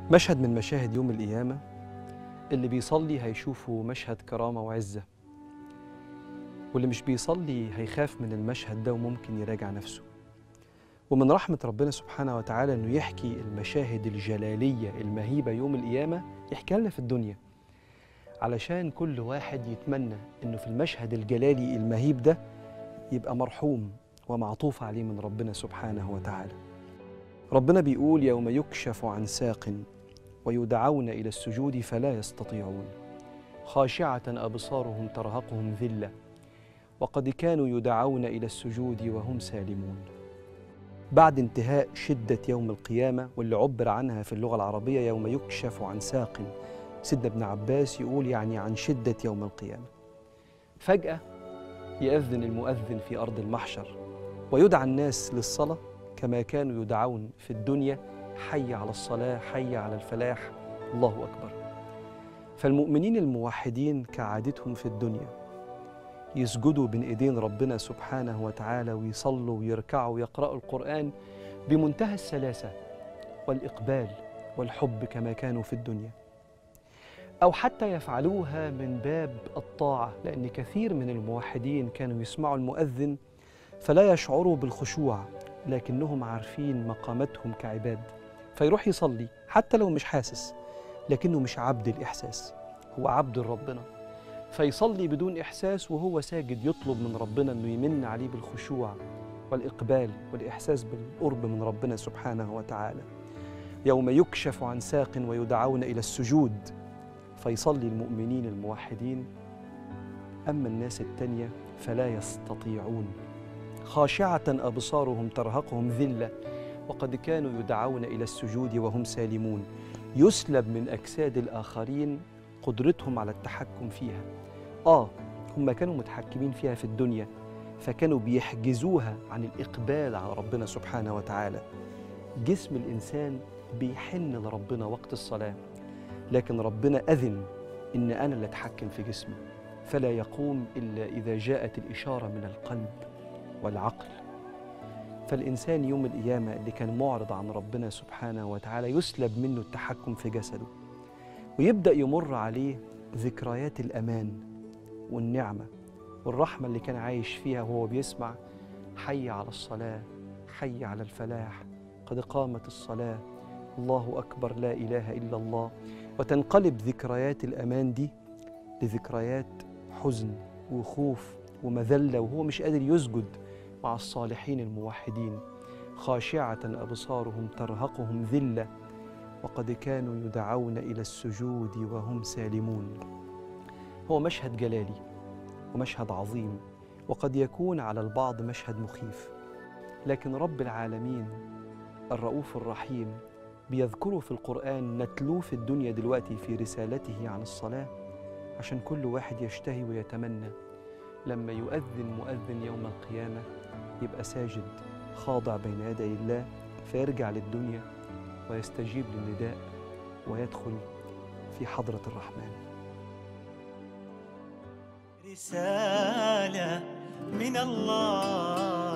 مشهد من مشاهد يوم القيامة اللي بيصلي هيشوفه مشهد كرامة وعزة واللي مش بيصلي هيخاف من المشهد ده وممكن يراجع نفسه ومن رحمة ربنا سبحانه وتعالى إنه يحكي المشاهد الجلالية المهيبة يوم القيامة يحكيها لنا في الدنيا علشان كل واحد يتمنى إنه في المشهد الجلالي المهيب ده يبقى مرحوم ومعطوف عليه من ربنا سبحانه وتعالى ربنا بيقول يوم يكشف عن ساق ويدعون إلى السجود فلا يستطيعون خاشعة أبصارهم ترهقهم ذلة وقد كانوا يدعون إلى السجود وهم سالمون بعد انتهاء شدة يوم القيامة واللي عبر عنها في اللغة العربية يوم يكشف عن ساق سيدنا ابن عباس يقول يعني عن شدة يوم القيامة فجأة يأذن المؤذن في أرض المحشر ويدعى الناس للصلاة كما كانوا يدعون في الدنيا حي على الصلاة حي على الفلاح الله أكبر فالمؤمنين الموحدين كعادتهم في الدنيا يسجدوا بين ايدين ربنا سبحانه وتعالى ويصلوا ويركعوا ويقرأوا القرآن بمنتهى السلاسة والإقبال والحب كما كانوا في الدنيا أو حتى يفعلوها من باب الطاعة لأن كثير من الموحدين كانوا يسمعوا المؤذن فلا يشعروا بالخشوع لكنهم عارفين مقامتهم كعباد فيروح يصلي حتى لو مش حاسس لكنه مش عبد الإحساس هو عبد ربنا فيصلي بدون إحساس وهو ساجد يطلب من ربنا أنه يمن عليه بالخشوع والإقبال والإحساس بالقرب من ربنا سبحانه وتعالى يوم يكشف عن ساق ويدعون إلى السجود فيصلي المؤمنين الموحدين أما الناس التانية فلا يستطيعون خاشعة أبصارهم ترهقهم ذلة وقد كانوا يدعون إلى السجود وهم سالمون يسلب من أجساد الآخرين قدرتهم على التحكم فيها آه هم كانوا متحكمين فيها في الدنيا فكانوا بيحجزوها عن الإقبال على ربنا سبحانه وتعالى جسم الإنسان بيحن لربنا وقت الصلاة لكن ربنا أذن إن أنا اللي أتحكم في جسمي فلا يقوم إلا إذا جاءت الإشارة من القلب والعقل فالإنسان يوم القيامة اللي كان معرض عن ربنا سبحانه وتعالى يسلب منه التحكم في جسده ويبدأ يمر عليه ذكريات الأمان والنعمة والرحمة اللي كان عايش فيها وهو بيسمع حي على الصلاة حي على الفلاح قد قامت الصلاة الله أكبر لا إله إلا الله وتنقلب ذكريات الأمان دي لذكريات حزن وخوف ومذلة وهو مش قادر يسجد مع الصالحين الموحدين خاشعة أبصارهم ترهقهم ذلة وقد كانوا يدعون إلى السجود وهم سالمون هو مشهد جلالي ومشهد عظيم وقد يكون على البعض مشهد مخيف لكن رب العالمين الرؤوف الرحيم بيذكره في القرآن نتلوه في الدنيا دلوقتي في رسالته عن الصلاة عشان كل واحد يشتهي ويتمنى لما يؤذن مؤذن يوم القيامة يبقى ساجد خاضع بين يدي الله فيرجع للدنيا ويستجيب للنداء ويدخل في حضرة الرحمن رسالة من الله